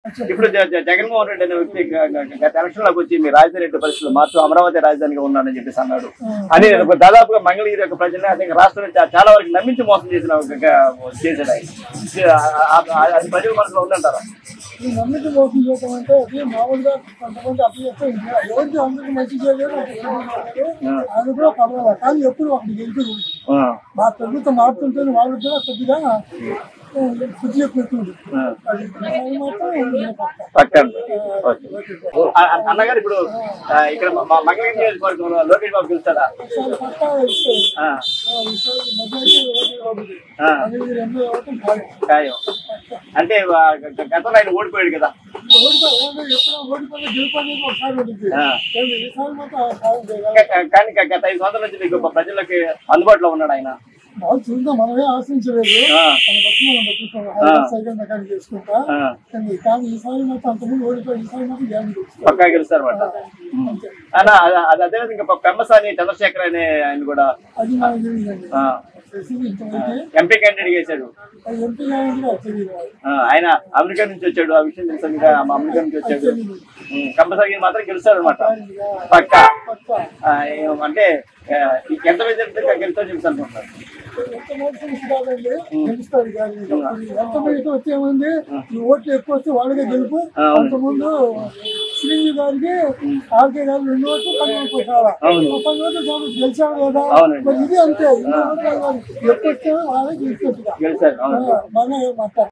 ఇప్పుడు జ- జ- జగన్మోహన్ రెడ్డి అనే వ్యక్తి గ- గ- గత ఎలక్షన్ లోకి వచ్చి మీ రాజధాని ఎట్టి పరిస్థితులు మార్చు అమరావతి రాజధానిగా ఉన్నానని చెప్పేసి అన్నాడు అని ఒక దాదాపుగా మంగళగిరి యొక్క ప్రజల్ని అదే రాష్ట్రం చా- చాలా వరకు నమ్మించి మోసం చేసిన ఒక గ- చేశాడు ఆయన ఇది ఆ- ఆ- ఆ- అది ప్రజల మనసులో ఉందంటారా ఈ నమ్మిక మోసం చేయటం అంటే అది మామూలుగా కొంతమంది అప్పు చెప్తే ఎవరికి అందరికి మంచి చేయలేదు ఆయన కూడా పర్వాలేదు కానీ ఎప్పుడు ఒకటి గెలిపి ఆ, మా ప్రభుత్వం మారుతుంటే వాళ్ళు కూడా కొద్దిగా ఆ, బుద్ధి ఎక్కుతుంది ఆ. అది అది మాత్రం నేను పక్క. పక్కన ఓకే. ఆ- ఆ- అన్నగారు ఇప్పుడు ఆ, ఇక్కడ మా- మా మంగళగిరి నియోజకవర్గంలో లోకేష్ బాబు గెలుస్తాడా ఈసారి పక్కా ఇస్తుంది. ఆ, ఆ, ఈసారి మెజారిటీ ఓటు బాబుది. ఆ. అనేది రెండు ఓటు ఖాయం. ఖాయం అంటే ఆ, గ- గతంలో ఆయన ఓడిపోయాడు కదా ఓడిపో- ఓడి- ఎప్పుడో ఓడిపోయిన గెలుపు అనేది ఒకసారి ఉంటుంది. ఆ. కానీ ఈసారి మాత్రం ఆ ఖాయం చేయగలం. కా- కానీ గ- గత ఐదు సంవత్సరాల నుంచి మీకు ప్రజలకి అందుబాటులో ఉన్నాడు ఆయన వాళ్ళు చూద్దాం మనమే ఆశించలేదు ఆ, మన బట్టి మనం బతుకుతాం సైకిల్ మెకానిక్ చేసుకుంటా ఆ, కానీ కానీ ఈసారి మాత్రం అంతకుముందు ఓడిపోయి ఈసారి మాత్రం జ్ఞానం తెలుస్తుంది పక్కా గెలుస్తారన్నమాట అన్న అది- అది అదేవిధంగా ఇంకా పెమ్మసాని చంద్రశేఖర్ అనే ఆయన కూడా అది మనకు తెలియదండి ఆ, తెలిసింది ఇంతవరకు ఎంపీ క్యాండిడేట్ చేశాడు అది ఎంపీ కానీ కూడా తెలియదు ఆ, ఆయన అమెరికా నుంచి వచ్చాడు ఆ విషయం తెలుసా మీకు? ఆ అమెరికా నుంచి వచ్చాడు కంపల్సరీ మాత్రం గెలుస్తాడు అనమాట పక్క పక్క అంటే ఆ, ఎంత మెజారిటీ గెలుస్తాడు చెప్పి అనుకుంటున్నారు ఎంత మోసం కాదండి గెలుస్తాడు కానీ ఎంత మిగతా వచ్చేమంది ఈ ఓట్లు ఎక్కువ వస్తే వాళ్ళకే గెలుపు అంతకుముందు శ్రీజీ గారికి ఆర్కే గారు రెండు ఓట్లు పది ఓట్లు చాలా అవును. పది ఓట్లు కాబట్టి గెలిచాడు కదా అవునండి. మరి ఇది అంతే ఇన్ని ఓట్లు కాదు. ఎక్కువ వస్తే వాళ్ళే గెలిచేట్టుగా గెలుస్తాడు అవును బాగా మాట